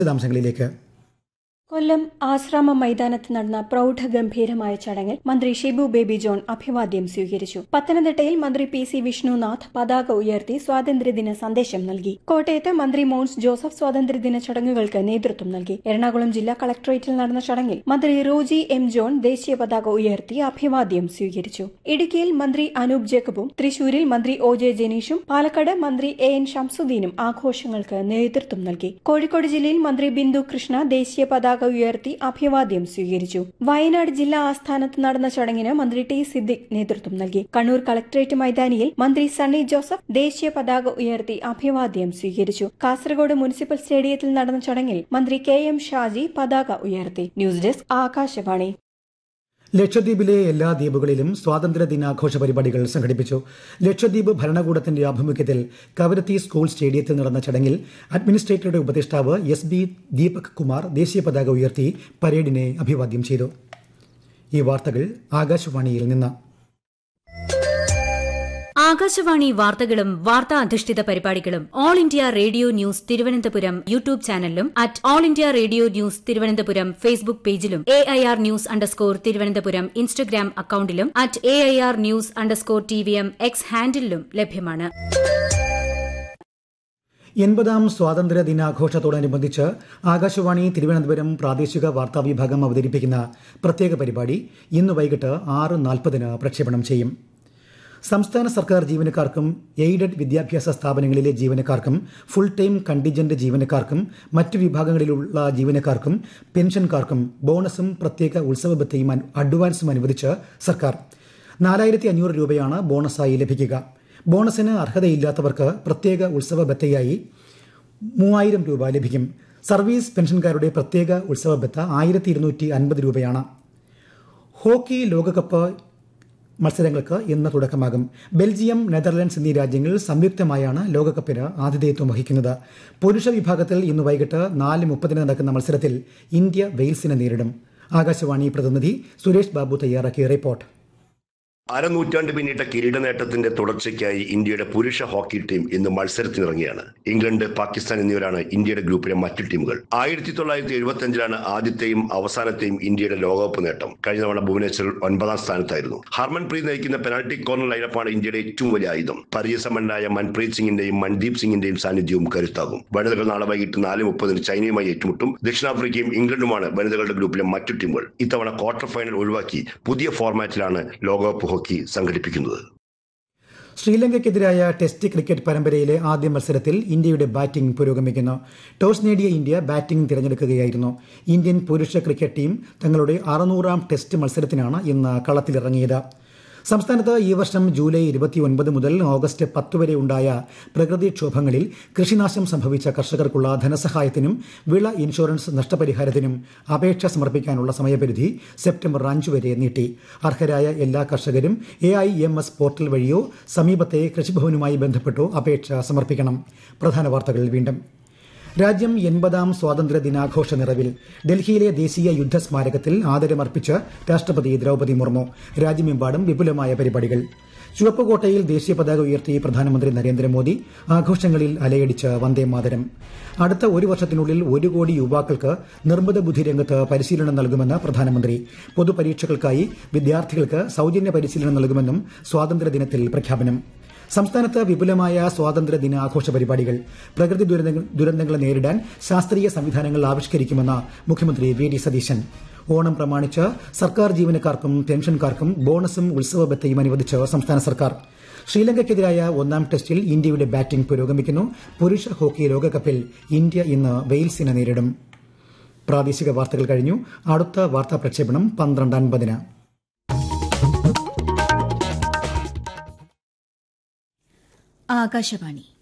വിശദാംശങ്ങളിലേക്ക് കൊല്ലം ആശ്രാമ മൈതാനത്ത് നടന്ന പ്രൌഢഗംഭീരമായ ചടങ്ങിൽ മന്ത്രി ഷിബു ബേബി ജോൺ അഭിവാദ്യം സ്വീകരിച്ചു പത്തനംതിട്ടയിൽ മന്ത്രി പി സി വിഷ്ണുനാഥ് പതാക ഉയർത്തി സ്വാതന്ത്ര്യദിന സന്ദേശം നൽകി കോട്ടയത്ത് മന്ത്രി മോൻസ് ജോസഫ് സ്വാതന്ത്ര്യദിന ചടങ്ങുകൾക്ക് നേതൃത്വം നൽകി എറണാകുളം ജില്ലാ കളക്ടറേറ്റിൽ നടന്ന ചടങ്ങിൽ മന്ത്രി റോജി എം ജോൺ ദേശീയ പതാക ഉയർത്തി അഭിവാദ്യം സ്വീകരിച്ചു ഇടുക്കിയിൽ മന്ത്രി അനൂപ് ജേക്കബും തൃശൂരിൽ മന്ത്രി ഒ ജെ ജനീഷും പാലക്കാട് മന്ത്രി എ എൻ ഷംസുദ്ദീനും ആഘോഷങ്ങൾക്ക് നേതൃത്വം നൽകി കോഴിക്കോട് ജില്ലയിൽ മന്ത്രി ബിന്ദു കൃഷ്ണ ദേശീയ പതാക ഉയർത്തി അഭിവാദ്യം സ്വീകരിച്ചു വയനാട് ജില്ലാ ആസ്ഥാനത്ത് നടന്ന ചടങ്ങിന് മന്ത്രി ടി സിദ്ദിഖ് നേതൃത്വം നൽകി കണ്ണൂർ കളക്ടറേറ്റ് മൈതാനിയിൽ മന്ത്രി സണ്ണി ജോസഫ് ദേശീയ പതാക ഉയർത്തി അഭിവാദ്യം സ്വീകരിച്ചു കാസർഗോഡ് മുനിസിപ്പൽ സ്റ്റേഡിയത്തിൽ നടന്ന ചടങ്ങിൽ മന്ത്രി കെ എം ഷാജി പതാക ഉയർത്തി ന്യൂസ് ഡെസ്ക് ആകാശവാണി ലക്ഷദ്വീപിലെ എല്ലാ ദ്വീപുകളിലും സ്വാതന്ത്ര്യ ദിനാഘോഷ പരിപാടികൾ സംഘടിപ്പിച്ചു ലക്ഷദ്വീപ് ഭരണകൂടത്തിന്റെ ആഭിമുഖ്യത്തിൽ കവരത്തി സ്കൂൾ സ്റ്റേഡിയത്തിൽ നടന്ന ചടങ്ങിൽ അഡ്മിനിസ്ട്രേറ്ററുടെ ഉപദേഷ്ടാവ് എസ് ബി ദീപക് കുമാർ ദേശീയ പതാക ഉയർത്തി പരേഡിനെ അഭിവാദ്യം ചെയ്തു ഈ വാർത്തകൾ ആകാശവാണിയിൽ നിന്ന് ആകാശവാണി വാർത്തകളും വാർത്താ അധിഷ്ഠിത പരിപാടികളും All India Radio news Thiruvananthapuram YouTube ചാനലിലും at All India Radio news Thiruvananthapuram Facebook പേജിലും A I R news underscore Thiruvananthapuram Instagram അക്കൌണ്ടിലും at A I R news underscore T V M X ഹാൻഡിലും ലഭ്യമാണ് എൺപതാം സ്വാതന്ത്ര്യ ദിനാഘോഷത്തോടനുബന്ധിച്ച് ആകാശവാണി തിരുവനന്തപുരം പ്രാദേശിക വാർത്താ വിഭാഗം അവതരിപ്പിക്കുന്ന പ്രത്യേക പരിപാടി ഇന്ന് വൈകിട്ട് ആറ് നാൽപ്പതിന് പ്രക്ഷേപണം ചെയ്യും സംസ്ഥാന സർക്കാർ ജീവനക്കാർക്കും എയ്ഡഡ് വിദ്യാഭ്യാസ സ്ഥാപനങ്ങളിലെ ജീവനക്കാർക്കും ഫുൾ ടൈം കണ്ടിജന്റ് ജീവനക്കാർക്കും മറ്റു വിഭാഗങ്ങളിലുള്ള ജീവനക്കാർക്കും പെൻഷൻകാർക്കും ബോണസും പ്രത്യേക ഉത്സവ ബത്തയും അഡ്വാൻസും അനുവദിച്ച് സർക്കാർ നാലായിരത്തി അഞ്ഞൂറ് രൂപയാണ് ബോണസായി ലഭിക്കുക ബോണസിന് അർഹതയില്ലാത്തവർക്ക് പ്രത്യേക ഉത്സവ ബത്തയായി മൂവായിരം രൂപ ലഭിക്കും സർവീസ് പെൻഷൻകാരുടെ പ്രത്യേക ഉത്സവ ബത്ത ആയിരത്തി ഇരുന്നൂറ്റി അൻപത് രൂപയാണ് ഹോക്കി ലോകകപ്പ് മത്സരങ്ങൾക്ക് ഇന്ന് തുടക്കമാകും ബെൽജിയം നെതർലൻഡ്സ് എന്നീ രാജ്യങ്ങൾ സംയുക്തമായാണ് ലോകകപ്പിന് ആതിഥേയത്വം വഹിക്കുന്നത് പുരുഷ വിഭാഗത്തിൽ ഇന്ന് വൈകിട്ട് നാല് മുപ്പതിന് നടക്കുന്ന മത്സരത്തിൽ ഇന്ത്യ വെയിൽസിനെ നേരിടും ആകാശവാണി പ്രതിനിധി സുരേഷ് ബാബു തയ്യാറാക്കിയ റിപ്പോർട്ട് അരനൂറ്റാണ്ട് പിന്നിട്ട കിരീട നേട്ടത്തിന്റെ തുടർച്ചയ്ക്കായി ഇന്ത്യയുടെ പുരുഷ ഹോക്കി ടീം ഇന്ന് മത്സരത്തിനിറങ്ങിയാണ് ഇംഗ്ലണ്ട് പാകിസ്ഥാൻ എന്നിവരാണ് ഇന്ത്യയുടെ ഗ്രൂപ്പിലെ മറ്റു ടീമുകൾ ആയിരത്തി തൊള്ളായിരത്തി എഴുപത്തി അഞ്ചിലാണ് ആദ്യത്തെയും അവസാനത്തെയും ഇന്ത്യയുടെ ലോകകപ്പ് നേട്ടം കഴിഞ്ഞ തവണ ഭുവനേശ്വറിൽ ഒൻപതാം സ്ഥാനത്തായിരുന്നു ഹർമൻപ്രീത് നയിക്കുന്ന പെനാൽറ്റി കോർണർ ലൈനപ്പാണ് ഇന്ത്യയുടെ ഏറ്റവും വലിയ ആയുധം പരിചയസമ്പന്നനായ മൻപ്രീത് സിംഗിന്റെയും മൻദീപ് സിംഗിന്റെയും സാന്നിധ്യവും കരുത്താകും വനിതകൾ നാളെ വൈകിട്ട് നാല് മുപ്പതിന് ചൈനയുമായി ഏറ്റുമുട്ടും ദക്ഷിണാഫ്രിക്കയും ഇംഗ്ലണ്ടുമാണ് വനിതകളുടെ ഗ്രൂപ്പിലെ മറ്റു ടീമുകൾ ഇത്തവണ ക്വാർട്ടർ ഫൈനൽ ഒഴിവാക്കി പുതിയ ഫോർമാറ്റിലാണ് ലോകകപ്പ് ഹോക്കി സംഘടിപ്പിക്കുന്നത് ശ്രീലങ്കയ്ക്കെതിരായ ടെസ്റ്റ് ക്രിക്കറ്റ് പരമ്പരയിലെ ആദ്യ മത്സരത്തിൽ ഇന്ത്യയുടെ ബാറ്റിംഗ് പുരോഗമിക്കുന്നു ടോസ് നേടിയ ഇന്ത്യ ബാറ്റിംഗ് തിരഞ്ഞെടുക്കുകയായിരുന്നു ഇന്ത്യൻ പുരുഷ ക്രിക്കറ്റ് ടീം തങ്ങളുടെ അറുന്നൂറാം ടെസ്റ്റ് മത്സരത്തിനാണ് ഇന്ന് കളത്തിലിറങ്ങിയത് സംസ്ഥാനത്ത് ഈ വർഷം ജൂലൈ ഇരുപത്തിയൊൻപത് മുതൽ ഓഗസ്റ്റ് പത്ത് വരെ ഉണ്ടായ പ്രകൃതിക്ഷോഭങ്ങളിൽ കൃഷിനാശം സംഭവിച്ച കർഷകർക്കുള്ള ധനസഹായത്തിനും വിള ഇൻഷുറൻസ് നഷ്ടപരിഹാരത്തിനും അപേക്ഷ സമർപ്പിക്കാനുള്ള സമയപരിധി സെപ്റ്റംബർ അഞ്ച് വരെ നീട്ടി അർഹരായ എല്ലാ കർഷകരും A I M S portal വഴിയോ സമീപത്തെ കൃഷിഭവനുമായി ബന്ധപ്പെട്ടോ അപേക്ഷ സമർപ്പിക്കണം പ്രധാന വാർത്തകൾ വീണ്ടും രാജ്യം എൺപതാം സ്വാതന്ത്ര്യ ദിനാഘോഷ നിറവിൽ ഡൽഹിയിലെ ദേശീയ യുദ്ധ സ്മാരകത്തിൽ ആദരമർപ്പിച്ച് രാഷ്ട്രപതി ദ്രൌപദി മുർമു രാജ്യമെമ്പാടും വിപുലമായ പരിപാടികൾ ചുവപ്പുകോട്ടയിൽ ദേശീയ പതാക ഉയർത്തി പ്രധാനമന്ത്രി നരേന്ദ്രമോദി ആഘോഷങ്ങളിൽ അലയടിച്ച് വന്ദേമാതരം അടുത്ത ഒരു വർഷത്തിനുള്ളിൽ ഒരു കോടി യുവാക്കൾക്ക് നിർമ്മിത ബുദ്ധി രംഗത്ത് പരിശീലനം നൽകുമെന്ന് പ്രധാനമന്ത്രി പൊതുപരീക്ഷകൾക്കായി വിദ്യാർത്ഥികൾക്ക് സൌജന്യ പരിശീലനം നൽകുമെന്നും സ്വാതന്ത്ര്യദിനത്തിൽ പ്രഖ്യാപനം സംസ്ഥാനത്ത് വിപുലമായ സ്വാതന്ത്ര്യ ദിനാഘോഷ പരിപാടികൾ പ്രകൃതി ദുരന്തങ്ങളെ നേരിടാൻ ശാസ്ത്രീയ സംവിധാനങ്ങൾ ആവിഷ്കരിക്കുമെന്ന് മുഖ്യമന്ത്രി വി ഡി സതീശൻ ഓണം പ്രമാണിച്ച് സർക്കാർ ജീവനക്കാർക്കും പെൻഷൻകാർക്കും ബോണസും ഉത്സവ ബത്തയും അനുവദിച്ച് സംസ്ഥാന സർക്കാർ ശ്രീലങ്കയ്ക്കെതിരായ ഒന്നാം ടെസ്റ്റിൽ ഇന്ത്യയുടെ ബാറ്റിംഗ് പുരോഗമിക്കുന്നു പുരുഷ ഹോക്കി ലോകകപ്പിൽ ഇന്ത്യ ഇന്ന് വെയിൽസിനെ നേരിടും പ്രാദേശിക വാർത്തകൾ കഴിഞ്ഞു അടുത്ത വാർത്താ പ്രക്ഷേപണം പന്ത്രണ്ട് അൻപതിന് ആകാശവാണി